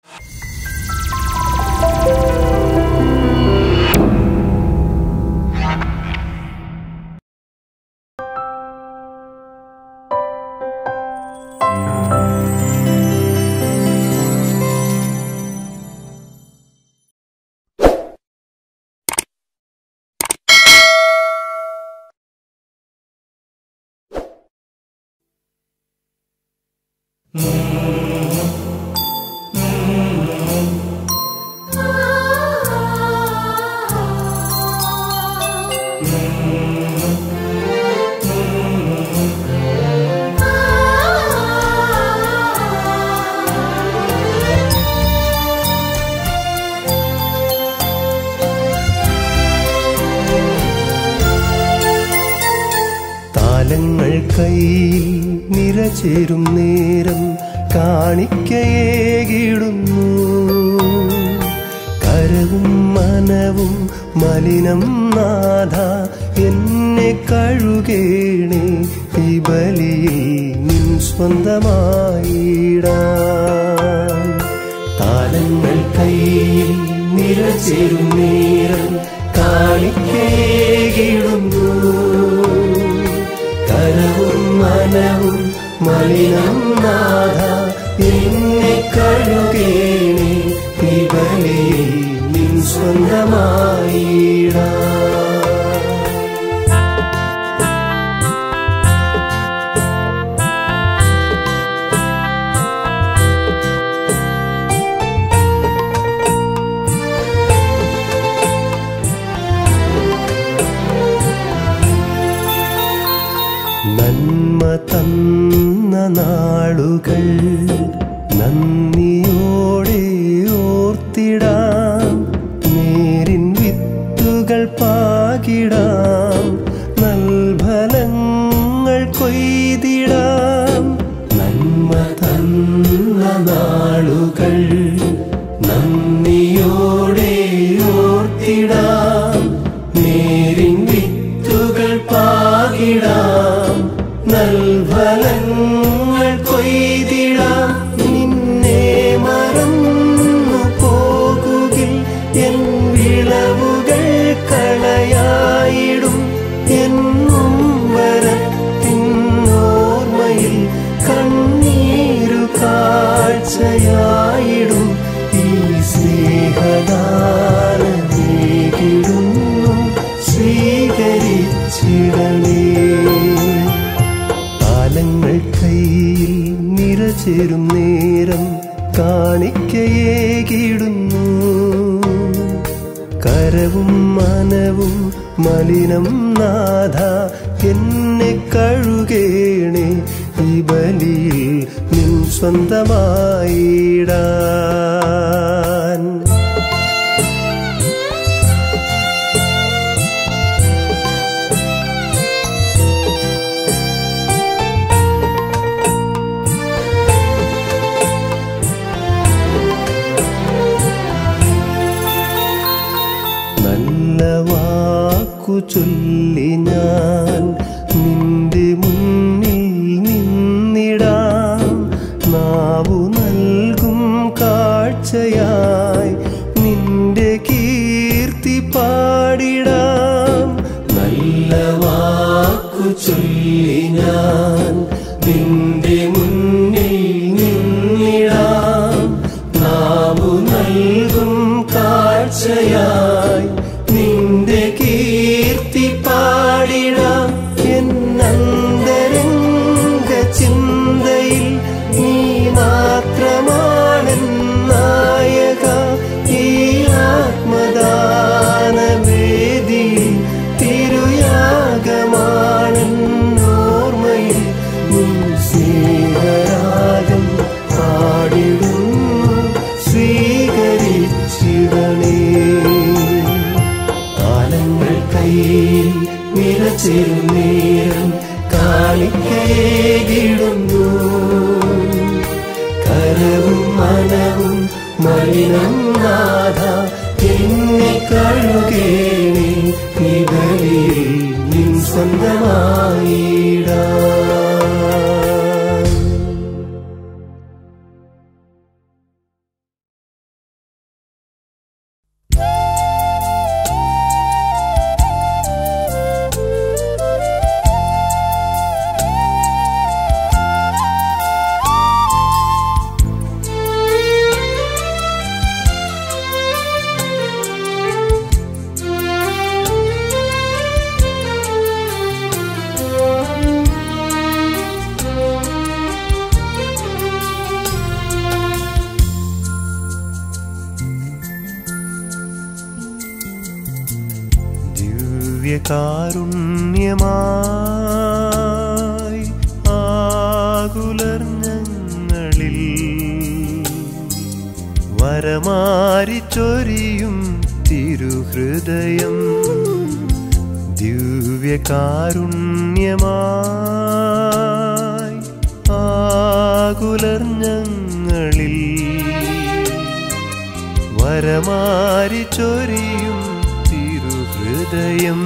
താലങ്ങൾ കയ്യിൽ നിറചേരും നേരം കാണിക്കയേകിടുന്നു കരവും മനവും മലിനം നാഥ എന്നെ കഴുകേണേ ഈ ബലിയിൽ നിൻ സ്വന്തമായിടാൻ താലങ്ങൾ കയ്യിൽ നിറചേരും നേരം കാണിക്കേകിടുന്നു കരവും മനവും മലിനം നാഥ എന്നെ കഴുകേണേ ഈ ബലിയിൽ നിൻ സ്വന്തമായിടാൻ നന്മ തന്ന നാളുകൾ നന്ദിയോടെ ഓർത്തിടാം നേരിൻ വിത്തുകൾ പാകിടാം നൽഫലങ്ങൾ കൊയ്തിടാം നന്മ തന്ന നാളുകൾ നന്ദിയോടെ ഓർത്തിടാം നേരിൻ വിത്തുകൾ പാകിടാം നൽഫലങ്ങൾ കൊയ്തിടാം നിന്നെ മറന്നു പോകുകിൽ എൻ വിളവുകൾ കളയായിടും എന്നും വരത്തിന്നോർമ്മയിൽ കണ്ണീരു കാഴ്ചയായിടും ഈ സ്നേഹദാനമേകിടുന്നു സ്വീകരിച്ചിടണേ താലങ്ങൾ കയ്യിൽ നിറചേരും നേരം കാണിക്കയേകിടുന്നു കരവും മനവും മലിനം നാഥ എന്നെ കഴുകേണേ ഈ ബലിയിൽ നിൻ സ്വന്തമായിടാൻ നല്ല വാക്കു ചൊല്ലി ഞാൻ നിന്റെ മുന്നിൽ നിന്നിടാം നാവു നൽകും കാഴ്ചയായി നിന്റെ കീർത്തി പാടിടാം നല്ല വാക്കു ചൊല്ലി ഞാൻ നിന്റെ മുന്നിൽ നിന്നിടാം നാവു നൽകും കാഴ്ചയായി നിന്റെ കീർത്തി പാടിടാം എന്നന്തരംഗ ചിന്തയിൽ നീ മാത്രമാണ് നായക ഈ ആത്മദാന വേദിയിൽ തിരുയാഗമാണ് ഓർമ്മയിൽ ദിവ്യകാരുണ്യമായി ആകുലർ ഞങ്ങളിൽ വരമാരി ചൊരിയും തിരുഹൃദയം ദിവ്യകാരുണ്യമായി ആകുലർ ഞങ്ങളിൽ വരമാരി ചൊരിയും തിരുഹൃദയം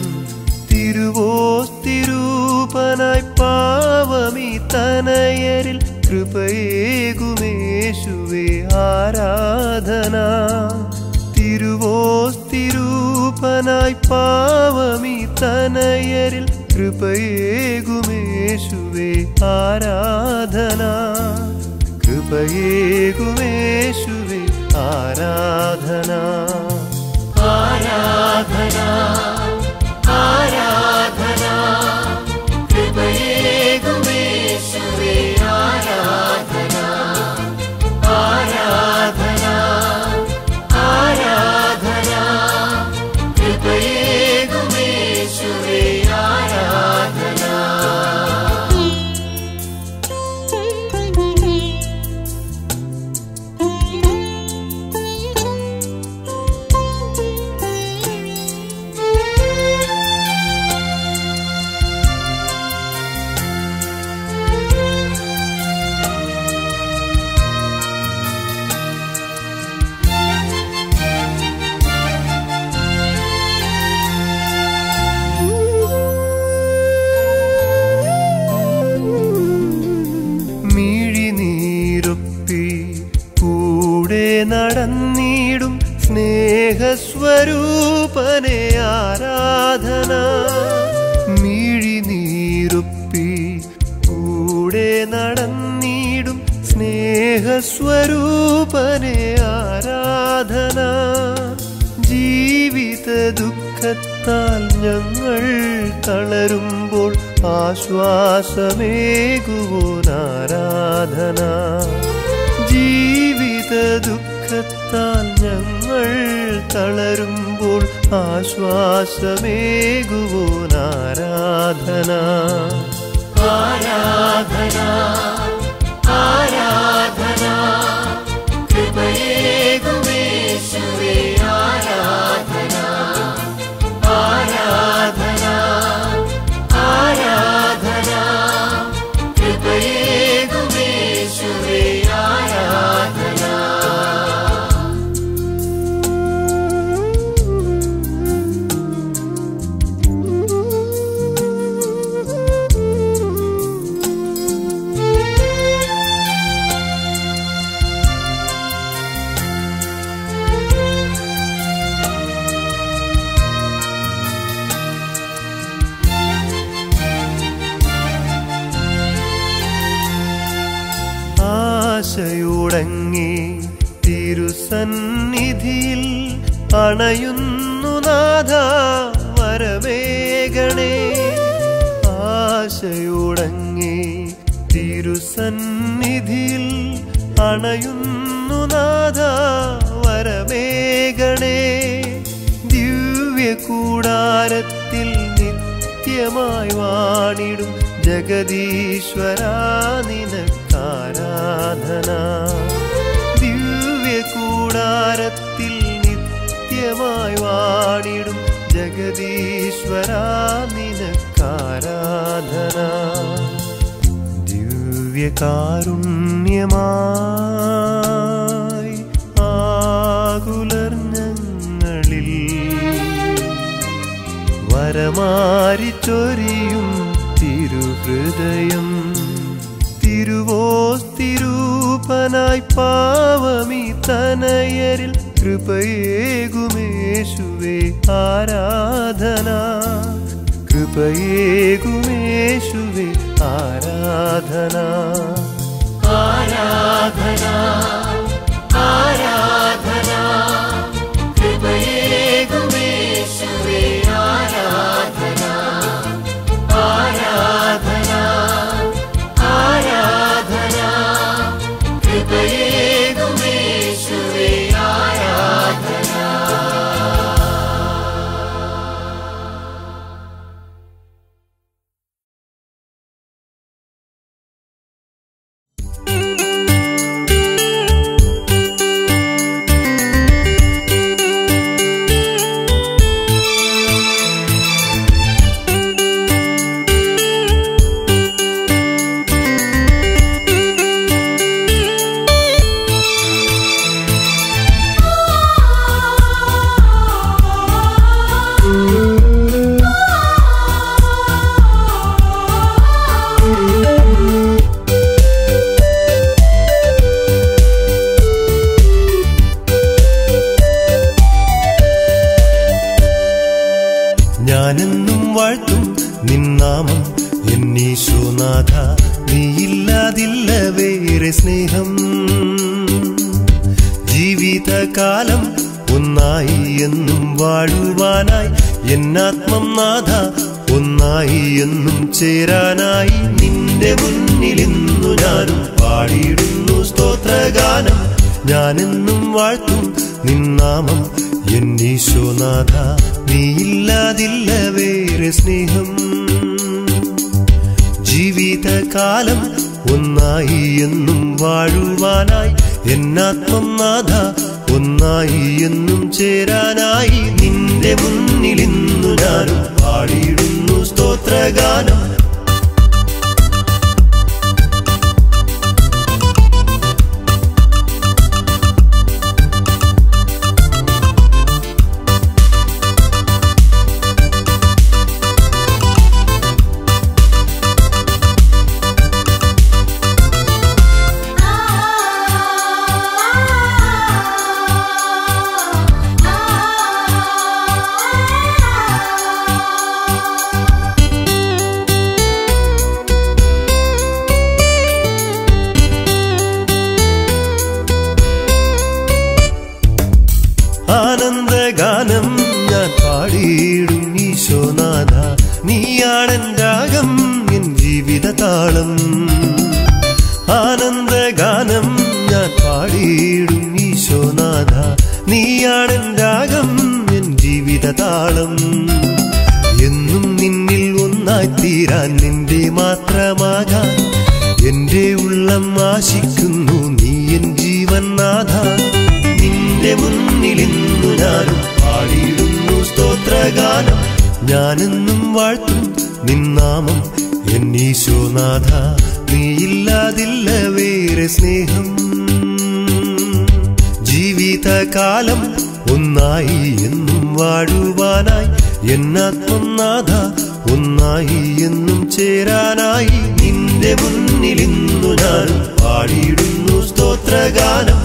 തിരുവോസ്തിരൂപനായി പാവമി തനയരിൽ കൃപയേകുമേശുവേ ആരാധന തിരുവോസ്തിരൂപനായി പാവമി തനയരിൽ കൃപയേകുമേശുവേ ആരാധന കൃപയേകുമേശുവേ ആരാധന ആരാധന ആരാധന കൃപയേകുമേശുവേ ആരാധന ആരാധന ആരാധന കൃപയേകുമേശുവേ ആരാധന മിഴിനീരൊപ്പി കൂടെ നടന്നിടും സ്നേഹസ്വരൂപനെ ആരാധന മിഴിനീരൊപ്പി കൂടെ നടന്നിടും സ്നേഹസ്വരൂപനെ ആരാധന ജീവിത ദുഃഖത്താൽ ഞങ്ങൾ തളരുമ്പോൾ ആശ്വാസമേകുവോൻ ആരാധന ജീവിത ദുഃഖത്താൽ ഞങ്ങൾ തളരുമ്പോൾ ആശ്വാസമേകുവോൻ ആരാധന ആരാധന ആരാധന കൃപയേകുമേശുവേ ആരാധന ആരാധന ആരാധന കൃപയേകുമേശുവേ ആരാധന ആശയുടങ്ങി തിരുസന്നിധിയിൽ അണയുന്നു നാഥ വരമേകണേ ആശയുടങ്ങി തിരുസന്നിധിയിൽ അണയുന്നു നാഥ വരമേകണേ ദിവ്യകൂടാരത്തിൽ നിത്യമായി വാണിടും ജഗദീശ്വരാ നിനക്കാരാധന ദിവ്യകൂടാരത്തിൽ നിത്യമായി വാണിടും ജഗദീശ്വരാ നിനക്കാരാധന ദിവ്യകാരുണ്യമായി ആകുലർ ഞങ്ങളിൽ വരമാരി ചൊരിയും തിരുഹൃദയം തിരുവോസ്തിരൂപനായി പാവമി തനയരിൽ കൃപയേകുമേശുവേ ആരാധന കൃപയേകുമേശുവേ ആരാധന ആരാധന ആരാധന കൃപയേകുമേശുവേ ആരാധന ആരാധന ആരാധന കൃപയേകുമേശുവേ ആരാധന നാഥ നീയില്ലാതില്ല വേറെ സ്നേഹം ജീവിതകാലം ഒന്നായി എന്നും വാഴുവാനായി എന്നാത്മം നാഥ ഒന്നായി എന്നും ചേരാനായി നിന്റെ മുന്നിൽ ഇന്നു ഞാനും പാടിയിടുന്നു സ്തോത്രഗാനം ഞാനെന്നും വാഴ്ത്തും നിന്നാമം എന്നീശോനാഥ നീയില്ലാതില്ല വേറെ സ്നേഹം ജീവിതകാലം ഒന്നായി എന്നും വാഴുവാനായി എന്നാത്മം നാഥ ഒന്നായി എന്നും ചേരാനായി നിന്റെ മുന്നിൽ ഇന്നു ഞാനും പാടിയിടുന്നു സ്തോത്രഗാനം ആനന്ദഗാനം ഞാൻ പാടിയിടും ഈശോനാഥ നീയാണൻ രാഗം എൻ ജീവിത താളം ആനന്ദഗാനം ഞാൻ പാടിയിടും ഈശോനാഥ നീയാണൻ രാഗം എൻ ജീവിത താളം എന്നും നിന്നിൽ ഒന്നായി തീരാൻ നിന്റെ മാത്രമാകാൻ എന്റെ ഉള്ളം ആശിക്കുന്നു നീ എൻ ജീവൻ നാഥ നിന്റെ മുന്നിൽ ഇന്നു ഞാനും പാടിയിടുന്നു സ്തോത്രഗാനം ഞാനെന്നും വാഴ്ത്തും നിന്നാമം എന്നീശോനാഥ നീയില്ലാതില്ല വേറെ സ്നേഹം ജീവിതകാലം ഒന്നായി എന്നും വാഴുവാനായി എന്നാത്മം നാഥ ഒന്നായി എന്നും ചേരാനായി നിന്റെ മുന്നിൽ ഇന്നു ഞാനും പാടിയിടുന്നു സ്തോത്രഗാനം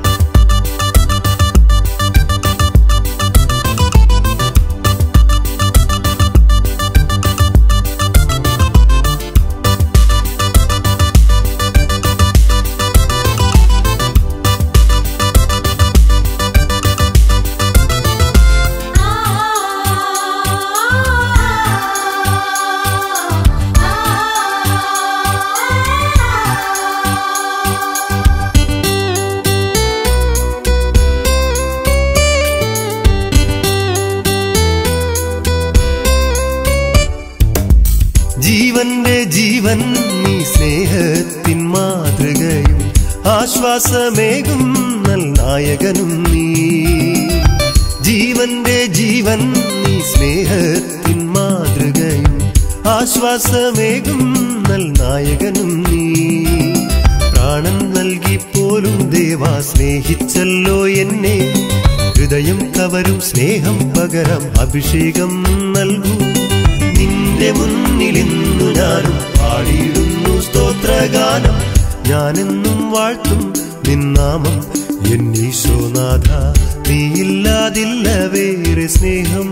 ജീവന്റെ ജീവൻ നീ സ്നേഹത്തിൻ മാതൃകയും ആശ്വാസമേകും നൽ നായകനും നീ ജീവന്റെ ജീവൻ നീ സ്നേഹത്തിൻ മാതൃകയും ആശ്വാസമേകും നൽ നായകനും നീ പ്രാണൻ നൽകി പോലും ദേവാ സ്നേഹിച്ചല്ലോ എന്നെ ഹൃദയം കവരും സ്നേഹം പകരം അഭിഷേകം നൽകൂ നിന്റെ മുന്നിൽ ഇന്നു ഞാനും പാടിയിടുന്നു സ്തോത്രഗാനം ഞാനെന്നും വാഴ്ത്തും നിന്നാമം എന്നീശോനാഥ നീയില്ലാതില്ല വേറെ സ്നേഹം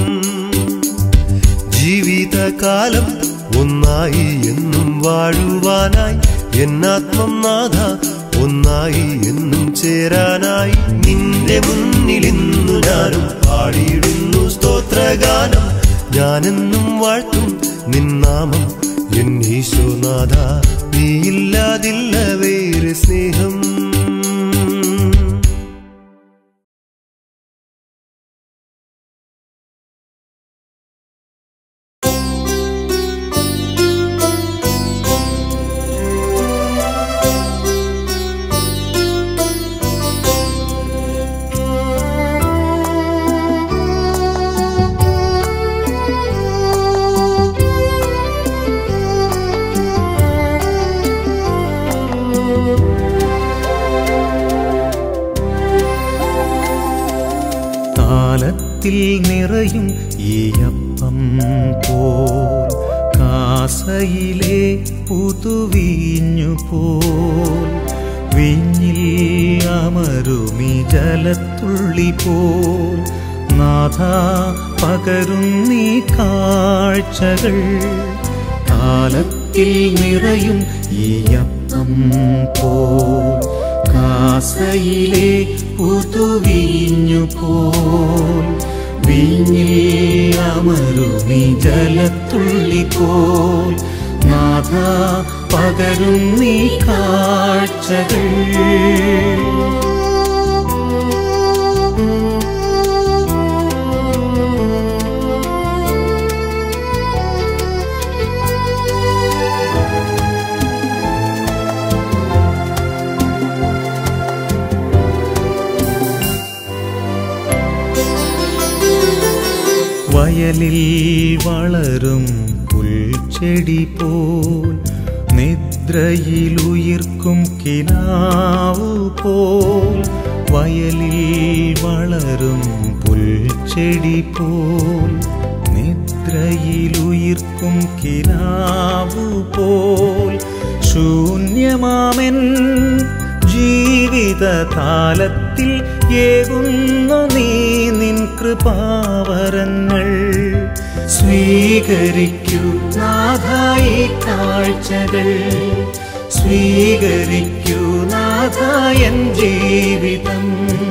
ജീവിതകാലം ഒന്നായി എന്നും വാഴുവാനായി എന്നാത്മം നാഥ ഒന്നായി എന്നും ചേരാനായി നിന്റെ മുന്നിൽ ഇന്നു ഞാനും പാടിയിടുന്നു സ്തോത്രഗാനം ഞാനെന്നും വാഴ്ത്തും നിന്നാമം എന്നീശോനാഥ നീയില്ലാതില്ല വേറെ സ്നേഹം താലത്തിൽ നിറയും ഈ അപ്പം പോൽ കാസയിലെ പുതുവീഞ്ഞു പോൽ വിഞ്ഞിൽ അമരുമി ജലത്തുള്ളി പോൽ നാഥ പകരുന്നീ കാഴ്ചകൾ കാലത്തിൽ താലത്തിൽ നിറയും ഈ അപ്പം പോൽ കാസയിലെ പുതുവീഞ്ഞു പോൽ വീഞ്ഞിൽ അമരുമി ജലത്തുള്ളി പോൽ നാഥ പകരും നീ കാഴ്ചകൾ വയലിൽ വളരും പുൽച്ചെടി പോൽ നിദ്രയിലുയിർക്കും കിനാവു പോൽ വയലിൽ വളരും പുൽച്ചെടി പോൽ നിദ്രയിലുയിർക്കും കിനാവു പോൽ ശൂന്യമാമെൻ ജീവിത താലത്തിൽ ഏകുന്നു നീ നിൻ കൃപാവരങ്ങൾ സ്വീകരിക്കൂ നാഥായി കാഴ്ചകൾ സ്വീകരിക്കൂ നാഥായൻ ജീവിതം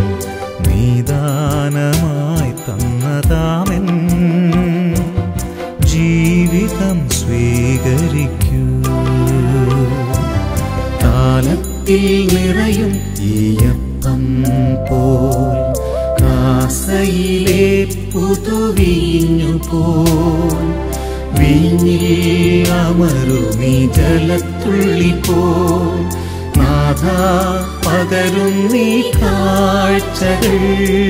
നീദാനമായി തന്നതാമെൻ ജീവിതം സ്വീകരിക്കൂ താലത്തിൽ നിറയും ഈയപ്പം പോൽ കാസയിലെ പുതുവീഞ്ഞു പോൽ വീഞ്ഞിൽ അമരുമി ജലത്തുള്ളി പോൽ നാഥ പകരും നീ കാഴ്ചകൾ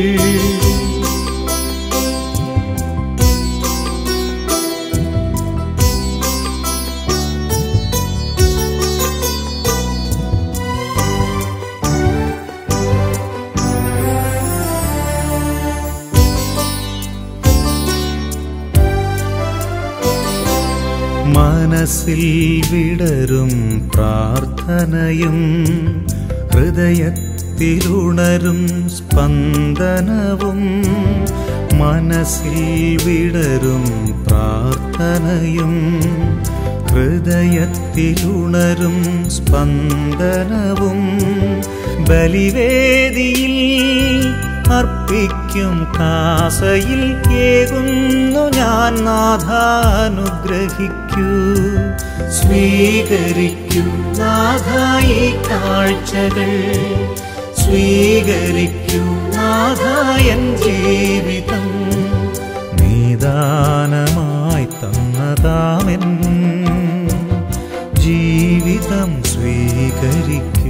മനസ്സിൽ വിടരും പ്രാർത്ഥനയും ഹൃദയത്തിലുണരും സ്പന്ദനവും മനസ്സിൽ വിടരും പ്രാർത്ഥനയും ഹൃദയത്തിലുണരും സ്പന്ദനവും ബലിവേദിയിൽ അർപ്പിക്കും കാസയിൽ ഏകുന്നു ഞാൻ നാഥാനുഗ്രഹിക്കൂ സ്വീകരിക്കൂ നാഥായി കാഴ്ചകൾ സ്വീകരിക്കൂ നാഥായൻ ജീവിതം നീദാനമായി തന്നതാമെൻ ജീവിതം സ്വീകരിക്കൂ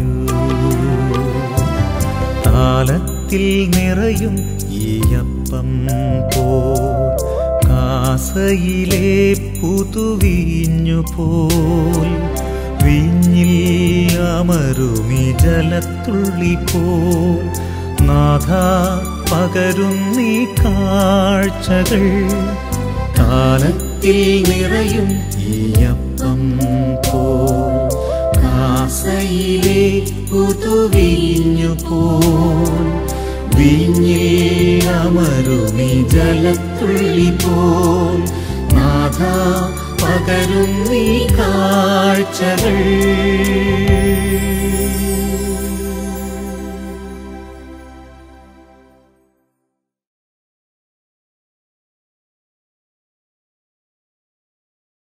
താലത്തിൽ നിറയും ഈയപ്പം പോൽ കാസയിലെ പുതുവീഞ്ഞു പോൽ വിഞ്ഞിൽ അമരുമി ജലത്തുള്ളി പോൽ നാഥ പകരും നീ കാഴ്ചകൾ കാലത്തിൽ നിറയും ഈയപ്പം പോൽ കാസയിലെ പുതുവീഞ്ഞു പോൽ വീഞ്ഞിൽ അമരുമി ജലത്തുള്ളി പോൽ നാഥ പകരും നീ കാഴ്ചകൾ